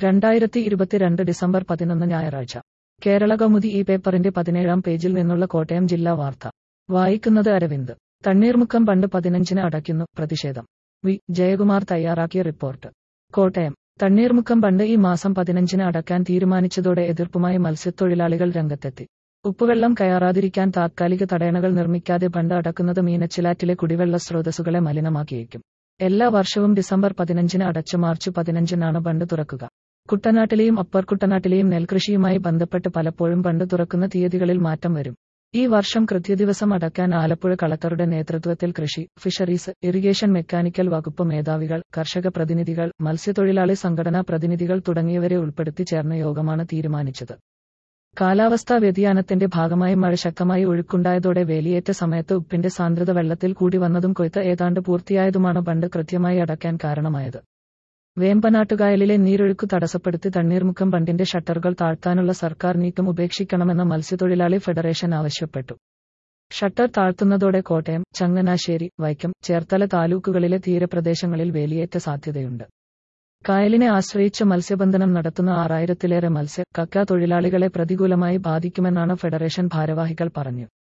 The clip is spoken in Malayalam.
രണ്ടായിരത്തി ഇരുപത്തിരണ്ട് ഡിസംബർ പതിനൊന്ന് ഞായറാഴ്ച കേരള കൗമുദി ഈ പേപ്പറിന്റെ പതിനേഴാം പേജിൽ നിന്നുള്ള കോട്ടയം ജില്ലാ വാർത്ത വായിക്കുന്നത് അരവിന്ദ് തണ്ണീർമുക്കം ബണ്ട് പതിനഞ്ചിന് അടയ്ക്കുന്നു പ്രതിഷേധം വി ജയകുമാർ തയ്യാറാക്കിയ റിപ്പോർട്ട് കോട്ടയം തണ്ണീർമുക്കം ബണ്ട് ഈ മാസം പതിനഞ്ചിന് അടക്കാൻ തീരുമാനിച്ചതോടെ എതിർപ്പുമായി മത്സ്യത്തൊഴിലാളികൾ രംഗത്തെത്തി ഉപ്പുവെള്ളം കയറാതിരിക്കാൻ താത്കാലിക തടയണകൾ നിർമ്മിക്കാതെ ബണ്ട് അടക്കുന്നത് മീനച്ചിലാറ്റിലെ കുടിവെള്ള സ്രോതസ്സുകളെ മലിനമാക്കിയേക്കും എല്ലാ വർഷവും ഡിസംബർ പതിനഞ്ചിന് അടച്ച് മാർച്ച് പതിനഞ്ചിനാണ് ബണ്ട് തുറക്കുക കുട്ടനാട്ടിലെയും അപ്പർ കുട്ടനാട്ടിലെയും നെൽകൃഷിയുമായി ബന്ധപ്പെട്ട് പലപ്പോഴും ബണ്ട് തുറക്കുന്ന തീയതികളിൽ മാറ്റം വരും ഈ വർഷം കൃത്യദിവസം അടക്കാൻ ആലപ്പുഴ കളക്ടറുടെ നേതൃത്വത്തിൽ കൃഷി ഫിഷറീസ് ഇറിഗേഷൻ മെക്കാനിക്കൽ വകുപ്പ് മേധാവികൾ കർഷക പ്രതിനിധികൾ മത്സ്യത്തൊഴിലാളി സംഘടനാ പ്രതിനിധികൾ തുടങ്ങിയവരെ ഉൾപ്പെടുത്തി ചേർന്ന യോഗമാണ് തീരുമാനിച്ചത് കാലാവസ്ഥാ വ്യതിയാനത്തിന്റെ ഭാഗമായി മഴ ശക്തമായി ഒഴുക്കുണ്ടായതോടെ വേലിയേറ്റ സമയത്ത് ഉപ്പിന്റെ സാന്ദ്രത വെള്ളത്തിൽ കൂടി വന്നതും കൊയ്ത്ത് ഏതാണ്ട് പൂർത്തിയായതുമാണ് ബണ്ട് കൃത്യമായി അടയ്ക്കാൻ കാരണമായത് വേമ്പനാട്ടുകായലിലെ നീരൊഴുക്ക് തടസ്സപ്പെടുത്തി തണ്ണീർമുക്കം ബണ്ടിന്റെ ഷട്ടറുകൾ താഴ്ത്താനുള്ള സർക്കാർ നീക്കം ഉപേക്ഷിക്കണമെന്ന് മത്സ്യത്തൊഴിലാളി ഫെഡറേഷൻ ആവശ്യപ്പെട്ടു ഷട്ടർ താഴ്ത്തുന്നതോടെ കോട്ടയം ചങ്ങനാശ്ശേരി വൈക്കം ചേർത്തല താലൂക്കുകളിലെ തീരപ്രദേശങ്ങളിൽ വേലിയേറ്റ സാധ്യതയുണ്ട് കായലിനെ ആശ്രയിച്ച് മത്സ്യബന്ധനം നടത്തുന്ന ആറായിരത്തിലേറെ മത്സ്യ കക്ക തൊഴിലാളികളെ പ്രതികൂലമായി ബാധിക്കുമെന്നാണ് ഫെഡറേഷൻ ഭാരവാഹികൾ പറഞ്ഞു